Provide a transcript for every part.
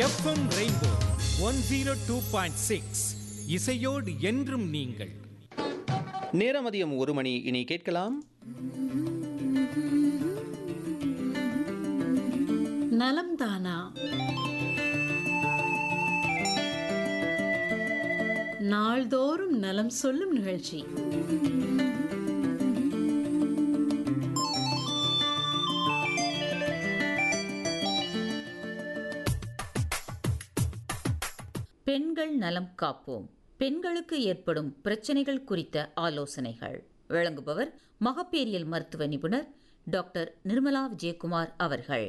FM rainbow one zero two point six இசையோடு என்றும் நீங்கள் நேரம் மதியம் ஒரு மணி இனி கேட்கலாம் நலம் தானா நாள்தோறும் நலம் சொல்லும் நிகழ்ச்சி பெண்கள் நலம் காப்போம் பெண்களுக்கு ஏற்படும் பிரச்சனைகள் குறித்த ஆலோசனைகள் வழங்குபவர் மகப்பேரியல் மருத்துவ நிபுணர் டாக்டர் நிர்மலா விஜயகுமார் அவர்கள்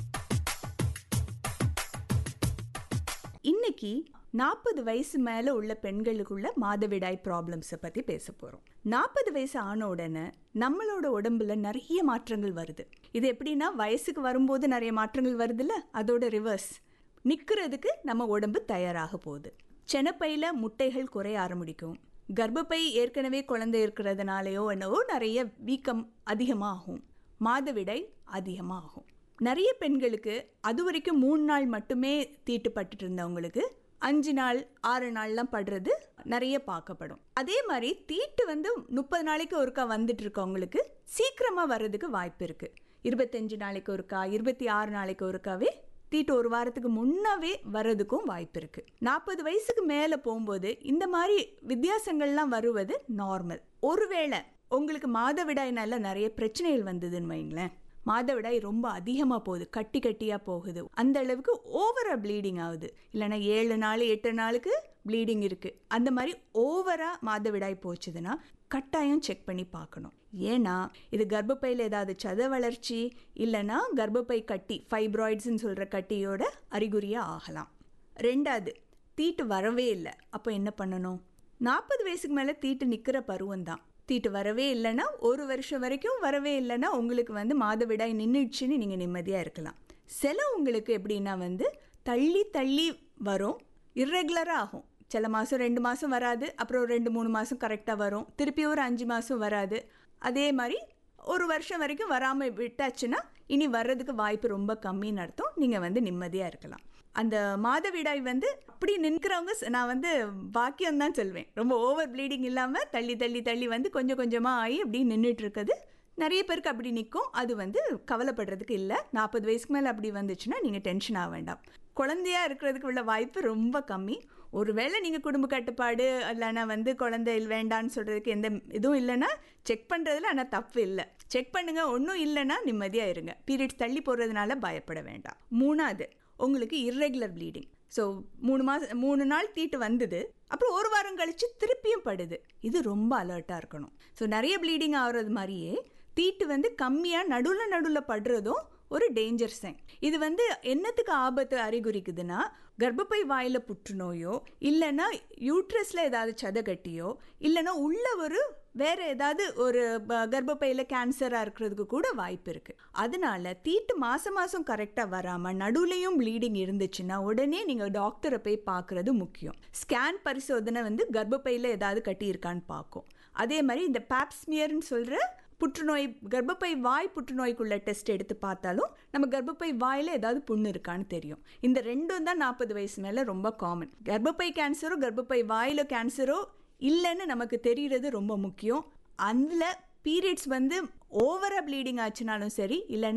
இன்னைக்கு நாற்பது வயசு மேல உள்ள பெண்களுக்குள்ள மாதவிடாய் ப்ராப்ளம்ஸை பத்தி பேச போறோம் நாற்பது வயசு ஆன உடனே நம்மளோட உடம்புல நிறைய மாற்றங்கள் வருது இது எப்படின்னா வயசுக்கு வரும்போது நிறைய மாற்றங்கள் வருதுல்ல அதோட ரிவர்ஸ் நிக்கிறதுக்கு நம்ம உடம்பு தயாராக போகுது செனப்பையில முட்டைகள் குறைய ஆரம்பிக்கும் கர்ப்பப்பை ஏற்கனவே குழந்தை இருக்கிறதுனாலயோ என்னவோ நிறைய வீக்கம் அதிகமாகும் மாதவிடாய் அதிகமாகும் நிறைய பெண்களுக்கு அது வரைக்கும் மூணு நாள் மட்டுமே தீட்டுப்பட்டுட்டு இருந்தவங்களுக்கு அஞ்சு நாள் ஆறு நாள்லாம் படுறது நிறைய பார்க்கப்படும் அதே மாதிரி தீட்டு வந்து முப்பது நாளைக்கு ஒருக்கா வந்துட்டு இருக்கவங்களுக்கு சீக்கிரமா வர்றதுக்கு வாய்ப்பு இருக்கு இருபத்தஞ்சு நாளைக்கு ஒருக்கா இருபத்தி ஆறு நாளைக்கு ஒருக்காவே தீட்டு ஒரு வாரத்துக்கு முன்னாவே வர்றதுக்கும் வாய்ப்பு இருக்கு நாற்பது வயசுக்கு மேலே போகும்போது இந்த மாதிரி வித்தியாசங்கள்லாம் வருவது நார்மல் ஒருவேளை உங்களுக்கு மாதவிடாயினால நிறைய பிரச்சனைகள் வந்ததுன்னு வைங்களேன் மாதவிடாய் ரொம்ப அதிகமாக போகுது கட்டி கட்டியாக போகுது அந்த அளவுக்கு ஓவரா ப்ளீடிங் ஆகுது இல்லைன்னா ஏழு நாள் எட்டு நாளுக்கு ப்ளீடிங் இருக்குது அந்த மாதிரி ஓவராக மாதவிடாய் போச்சுதுன்னா கட்டாயம் செக் பண்ணி பார்க்கணும் ஏன்னா இது கர்ப்பப்பையில் ஏதாவது சத வளர்ச்சி இல்லைன்னா கர்ப்பப்பை கட்டி ஃபைப்ராய்ட்ஸ்ன்னு சொல்கிற கட்டியோட அறிகுறியாக ஆகலாம் ரெண்டாவது தீட்டு வரவே இல்லை அப்போ என்ன பண்ணணும் நாற்பது வயசுக்கு மேலே தீட்டு நிற்கிற பருவம் தான் தீட்டு வரவே இல்லைன்னா ஒரு வருஷம் வரைக்கும் வரவே இல்லைன்னா உங்களுக்கு வந்து மாதவிடாய் நின்றுச்சுன்னு நீங்கள் நிம்மதியாக இருக்கலாம் சில உங்களுக்கு எப்படின்னா வந்து தள்ளி தள்ளி வரும் இர்ரெகுலராக ஆகும் சில மாதம் ரெண்டு மாதம் வராது அப்புறம் ரெண்டு மூணு மாதம் கரெக்டாக வரும் திருப்பி ஒரு அஞ்சு மாதம் வராது அதே மாதிரி ஒரு வருஷம் வரைக்கும் வராமல் விட்டாச்சுன்னா இனி வர்றதுக்கு வாய்ப்பு ரொம்ப கம்மின்னு அர்த்தம் நீங்கள் வந்து நிம்மதியாக இருக்கலாம் அந்த மாதவிடாய் வந்து அப்படி நிற்கிறவங்க நான் வந்து பாக்கியம் தான் சொல்வேன் ரொம்ப ஓவர் ப்ளீடிங் இல்லாமல் தள்ளி தள்ளி தள்ளி வந்து கொஞ்சம் கொஞ்சமாக ஆகி அப்படி நின்றுட்டு இருக்குது நிறைய பேருக்கு அப்படி நிற்கும் அது வந்து கவலைப்படுறதுக்கு இல்லை நாற்பது வயசுக்கு மேலே அப்படி வந்துச்சுன்னா நீங்கள் டென்ஷன் ஆக வேண்டாம் குழந்தையா இருக்கிறதுக்கு உள்ள வாய்ப்பு ரொம்ப கம்மி ஒருவேளை நீங்கள் குடும்ப கட்டுப்பாடு இல்லைன்னா வந்து குழந்தை வேண்டான்னு சொல்கிறதுக்கு எந்த இதுவும் இல்லைன்னா செக் பண்ணுறதுல ஆனால் தப்பு இல்லை செக் பண்ணுங்க ஒன்றும் இல்லைன்னா நிம்மதியாக இருங்க பீரியட்ஸ் தள்ளி போடுறதுனால பயப்பட வேண்டாம் மூணாவது உங்களுக்கு இர்ரெகுலர் ப்ளீடிங் ஸோ மூணு மாதம் மூணு நாள் தீட்டு வந்தது அப்புறம் ஒரு வாரம் கழித்து திருப்பியும் படுது இது ரொம்ப அலர்ட்டாக இருக்கணும் ஸோ நிறைய ப்ளீடிங் ஆகிறது மாதிரியே தீட்டு வந்து கம்மியாக நடுவில் நடுவில் படுறதும் ஒரு டேஞ்சர் சைன் இது வந்து என்னத்துக்கு ஆபத்து அறிகுறிக்குதுன்னா கர்ப்பப்பை வாயில புற்றுநோயோ இல்லைன்னா யூட்ரஸ்ல ஏதாவது சதகட்டியோ இல்லைன்னா உள்ள ஒரு வேற ஏதாவது ஒரு கர்ப்பப்பையில கேன்சரா இருக்கிறதுக்கு கூட வாய்ப்பு இருக்கு அதனால தீட்டு மாசம் மாசம் கரெக்டா வராம நடுவுலையும் ப்ளீடிங் இருந்துச்சுன்னா உடனே நீங்க டாக்டரை போய் பார்க்கறது முக்கியம் ஸ்கேன் பரிசோதனை வந்து கர்ப்பப்பையில ஏதாவது கட்டி இருக்கான்னு பார்க்கும் அதே மாதிரி இந்த பேப்ஸ்மியர்னு சொல்ற புற்றுநோய் கர்ப்பப்பை வாய் புற்றுநோய்க்குள்ள டெஸ்ட் எடுத்து பார்த்தாலும் நம்ம கர்ப்பப்பை வாயில் ஏதாவது புண்ணு இருக்கான்னு தெரியும் இந்த ரெண்டும் தான் நாற்பது வயசு மேலே ரொம்ப காமன் கர்ப்பப்பை கேன்சரோ கர்ப்பப்பை வாயில கேன்சரோ இல்லைன்னு நமக்கு தெரியறது ரொம்ப முக்கியம் அதில் பீரியட்ஸ் வந்து ஓவராக ப்ளீடிங் ஆச்சுனாலும் சரி இல்லைன்னா